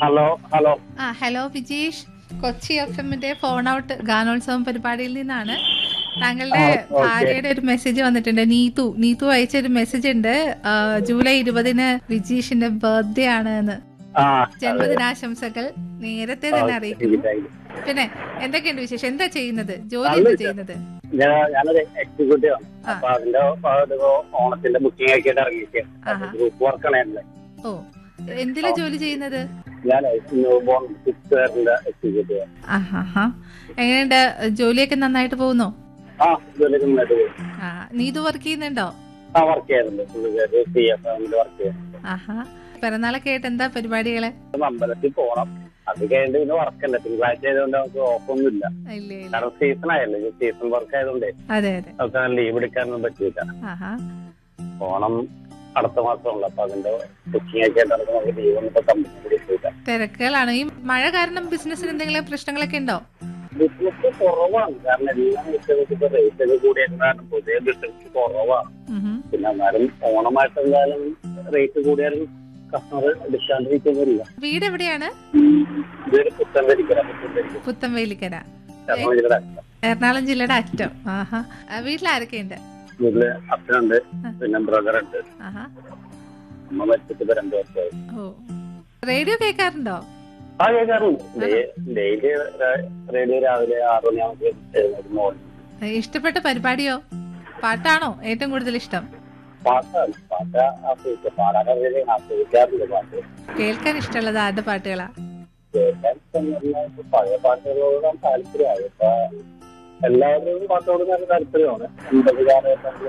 Hello hello ആ hello Vijeesh Kochi F എമ്മിന്റെ phone out ഗാനോത്സവം പരിപാടിയിൽ നിന്നാണ് താങ്കളുടെ ആ, ഓക്കേ. ഭാര്യയുടെ ഒരു മെസ്സേജ് വന്നിട്ടുണ്ട് നീതു നീതു അയച്ച ഒരു മെസ്സേജ് ഉണ്ട് ആ, ജൂലൈ ഇരുപതിന് വിജീഷിന്റെ ബർത്ത്ഡേ ആണ് എന്ന് ആ ജന്മദിനാശംസകൾ നേരത്തെ തന്നെ അറിയിക്കുന്നു ശരി. പിന്നെ എന്തൊക്കെയുണ്ട് വിശേഷം എന്താ ചെയ്യുന്നത് ജോലി നല്ല എന്താ വിശേഷം. ചെയ്യുന്നത് ഞാൻ- ഞാനൊരു എക്സിക്യൂട്ടീവ് ആണ് ആ. അപ്പൊ അതിന്റെ ആ, ഒരു ഓണത്തിന്റെ ബുക്കിംഗ് ഒക്കെ ആയിട്ട് ഇറങ്ങിയിരിക്കുക ആഹാ. ഗ്രൂപ്പ് വർക്കാണ് ഞാൻ ഓ എന്തിലാ ജോലി ചെയ്യുന്നത് ഞാൻ ന്യൂ ബോൺ സിക്സ് ഇയറിന്റെ എക്സിക്യൂട്ടീവ് ആണ് ആഹാ എങ്ങനെയുണ്ട് ജോലിയൊക്കെ നന്നായിട്ട് പോകുന്നോ ആ ജോലിക്ക് മുന്നോട്ട് പോയി ആ നീതു വർക്ക് ചെയ്യുന്നുണ്ടോ ആ വർക്ക് ചെയ്യുന്നുണ്ട് പുള്ളിക്കാരി സി എഫ് എമ്മിൽ വർക്ക് ചെയ്യുന്നുണ്ട് ആഹാ പിറന്നാളൊക്കെ ആയിട്ട് എന്താ പരിപാടികള് ഇപ്പം അമ്പലത്തിൽ പോണം അത് കഴിഞ്ഞിട്ട് പിന്നെ വർക്കല്ല തിങ്കളാഴ്ച ആയതുകൊണ്ട് നമുക്ക് ഓഫൊന്നും ഇല്ല ഇല്ല ഇല്ല കാരണം സീസൺ ആയല്ലോ സീസൺ വർക്ക് ആയതുകൊണ്ട് അതെ അതെ നമുക്ക് ലീവ് എടുക്കാനൊന്നും പറ്റില്ല ആഹാ ഓണം അടുത്ത മാസമുള്ള അപ്പൊ അതിന്റെ ബുക്കിംഗ് ഒക്കെ ആയിട്ട് നമുക്ക് നമുക്ക് ലീവ് ഒന്നും ഇപ്പൊ കമ്പനി കൂടി പോയില്ല തിരക്കുകളാണ് ഈ മഴ കാരണം ബിസിനസ്സിന് എന്തെങ്കിലും പ്രശ്നങ്ങളൊക്കെ ഉണ്ടോ ബിസിനസ് കുറവാണ് കാരണം എല്ലാ ബിസിനസ് ഇപ്പൊ റേറ്റ് ഒക്കെ കൂടിയത് കാരണം പൊതുവെ ബിസിനസ് കുറവാണ് ഉഹും. പിന്നെ എന്നാലും ഓണമായിട്ട് എന്തായാലും റേറ്റ് കൂടിയാലും കസ്റ്റമർ എടുക്കാണ്ടിരിക്കുന്നില്ല വീട് എവിടെയാണ് ഇതൊരു പുത്തൻ ധരിക്കല പുത്തൻ ധരിക്കൽ പുത്തൻവേലിക്കര എറണാകുളത്തിലെ എറണാകുളം ജില്ലയുടെ അറ്റം ആഹാ ആ, വീട്ടിലാരൊക്കെയുണ്ട് വീട്ടില് അച്ഛനുണ്ട് പിന്നെ ബ്രദർ ഉണ്ട് ആഹാ അമ്മ മരിച്ചിട്ട് ഇപ്പൊ രണ്ടു വർഷമായി ഓ റേഡിയോ കേൾക്കാറുണ്ടോ ആ കേൾക്കാറുണ്ട് ഡെയിലി റേഡിയോ രാവിലെ ആറു മണിയാകുമ്പോൾ മോർണിംഗ് ഇഷ്ടപ്പെട്ട പരിപാടിയോ പാട്ടാണോ ഏറ്റവും കൂടുതൽ ഇഷ്ടം പാട്ടാണ് പാട്ട് ആസ്വദിക്കുക പാടാൻ അറിയാൻ ആസ്വദിക്കാറുണ്ട് പാട്ട് കേൾക്കാൻ ഇഷ്ടമുള്ളത് ആരുടെ പാട്ടുകളാ കേൾക്കാൻ ഇഷ്ടം പറഞ്ഞാൽ ഇപ്പൊ പഴയ പാട്ടുകളോടാണ് താല്പര്യമായി ഇപ്പൊ എല്ലാവരുടെയും പാട്ടോട് നല്ല താല്പര്യമാണ് എൺപത് കാലഘട്ടങ്ങളിൽ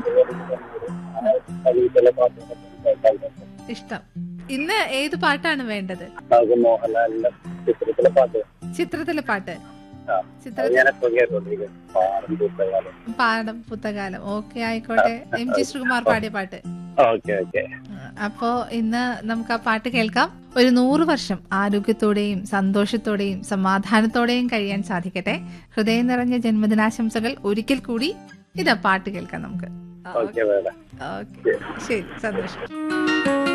എൺപത് പാട്ടുകളൊക്കെ കേൾക്കാൻ പറ്റും. ഇഷ്ടം ഇന്ന് ഏത് പാട്ടാണ് വേണ്ടത് നമുക്ക് മോഹൻലാലിന്റെ ചിത്രത്തിലെ പാട്ട് ചിത്രത്തിലെ പാട്ട് ആ, അത് ചിത്രത്തിൽ ഞാൻ എപ്പോ കേട്ടോണ്ടിരിക്കും പാടും പൂത്തകാലം പാടം പുത്തകാലം ഓക്കെ ആയിക്കോട്ടെ എം ജി ശ്രീകുമാർ പാടിയ പാട്ട് ഓക്കെ ഓക്കെ അപ്പോ ഇന്ന് നമുക്ക് ആ പാട്ട് കേൾക്കാം ഒരു നൂറ് വർഷം ആരോഗ്യത്തോടെയും സന്തോഷത്തോടെയും സമാധാനത്തോടെയും കഴിയാൻ സാധിക്കട്ടെ ഹൃദയം നിറഞ്ഞ ജന്മദിനാശംസകൾ ഒരിക്കൽ കൂടി ഇതാ പാട്ട് കേൾക്കാം നമുക്ക് ഓക്കെ വേണം ഓക്കെ ശരി സന്തോഷം